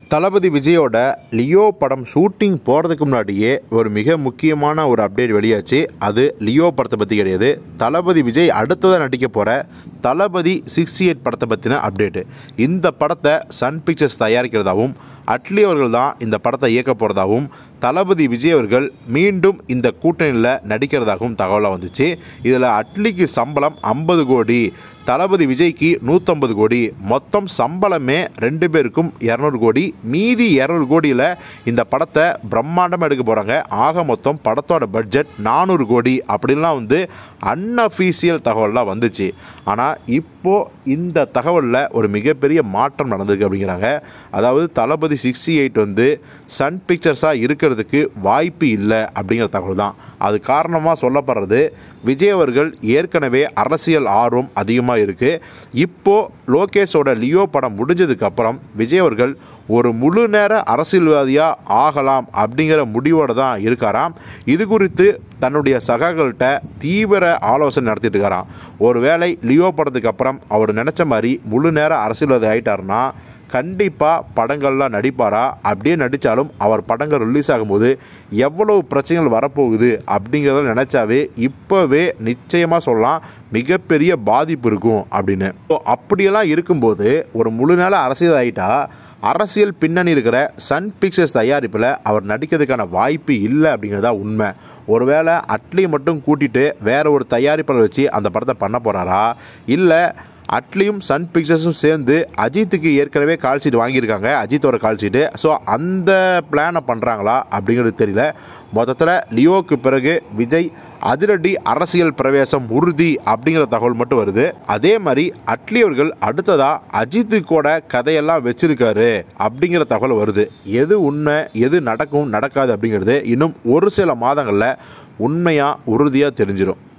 தளபதி விஜயோட லியோ படம் ஷூட்டிங் போகிறதுக்கு முன்னாடியே ஒரு மிக முக்கியமான ஒரு அப்டேட் வெளியாச்சு அது லியோ படத்தை பற்றி கிடையாது தளபதி விஜய் அடுத்ததாக நடிக்க போகிற தளபதி சிக்ஸ்டி எயிட் படத்தை பற்றின அப்டேட்டு இந்த படத்தை சன் பிக்சர்ஸ் தயாரிக்கிறதாகவும் அட்லி அவர்கள் தான் இந்த படத்தை இயக்க போகிறதாகவும் தளபதி விஜய் அவர்கள் மீண்டும் இந்த கூட்டணியில் நடிக்கிறதாகவும் தகவலாக வந்துச்சு இதில் அட்லிக்கு சம்பளம் ஐம்பது கோடி தளபதி விஜய்க்கு நூற்றம்பது கோடி மொத்தம் சம்பளமே ரெண்டு பேருக்கும் இரநூறு கோடி மீதி இரநூறு கோடியில் இந்த படத்தை பிரம்மாண்டமாக எடுக்க போகிறாங்க ஆக மொத்தம் படத்தோட பட்ஜெட் நானூறு கோடி அப்படின்லாம் வந்து அன்அஃபீஷியல் தகவல்லாம் வந்துச்சு ஆனால் இப்போது இந்த தகவலில் ஒரு மிகப்பெரிய மாற்றம் நடந்திருக்கு அப்படிங்கிறாங்க அதாவது தளபதி சிக்ஸ்டி எயிட் வந்து சன் பிக்சர்ஸாக இருக்கிறதுக்கு வாய்ப்பு இல்லை அப்படிங்கிற தகவல் தான் அது காரணமாக சொல்லப்படுறது விஜய் அவர்கள் ஏற்கனவே அரசியல் ஆர்வம் அதிகமாக இருக்குது இப்போது லோகேஷோட லியோ படம் முடிஞ்சதுக்கப்புறம் விஜய் அவர்கள் ஒரு முழு நேர அரசியல்வாதியாக ஆகலாம் அப்படிங்கிற முடிவோடு தான் இருக்காராம் இது குறித்து தன்னுடைய சகாக்கள்கிட்ட தீவிர ஆலோசனை நடத்திட்டு இருக்காராம் ஒருவேளை லியோ படத்துக்கு அப்புறம் அவர் நினச்ச மாதிரி முழு நேர அரசியல்வாதி ஆயிட்டாருன்னா கண்டிப்பாக படங்கள்லாம் நடிப்பாரா அப்படியே நடித்தாலும் அவர் படங்கள் ரிலீஸ் ஆகும்போது எவ்வளவு பிரச்சனைகள் வரப்போகுது அப்படிங்கிறத நினச்சாவே இப்போவே நிச்சயமாக சொல்லலாம் மிகப்பெரிய பாதிப்பு இருக்கும் அப்படின்னு ஸோ அப்படியெல்லாம் இருக்கும்போது ஒரு முழு நேர அரசியல் ஆகிட்டா அரசியல் பின்னணி இருக்கிற சன் பிக்சர்ஸ் தயாரிப்பில் அவர் நடிக்கிறதுக்கான வாய்ப்பு இல்லை அப்படிங்கிறதா உண்மை ஒருவேளை அட்லி மட்டும் கூட்டிகிட்டு வேற ஒரு தயாரிப்பாளர் வச்சு அந்த படத்தை பண்ண போகிறாரா இல்லை அட்லியும் சன் பிக்சர்ஸும் சேர்ந்து அஜித்துக்கு ஏற்கனவே கால் ஷீட் வாங்கியிருக்காங்க அஜித்தோட கால் ஷீட்டு ஸோ அந்த பிளானை பண்ணுறாங்களா அப்படிங்கிறது தெரியல மொத்தத்தில் லியோவுக்கு பிறகு விஜய் அதிரடி அரசியல் பிரவேசம் உறுதி அப்படிங்கிற தகவல் மட்டும் வருது அதே மாதிரி அட்லி அவர்கள் அடுத்ததா அஜித்துக்கோட கதையெல்லாம் வச்சிருக்காரு அப்படிங்கிற தகவல் வருது எது உண்மை எது நடக்கும் நடக்காது அப்படிங்கிறது இன்னும் ஒரு சில மாதங்களில் உண்மையாக உறுதியாக தெரிஞ்சிடும்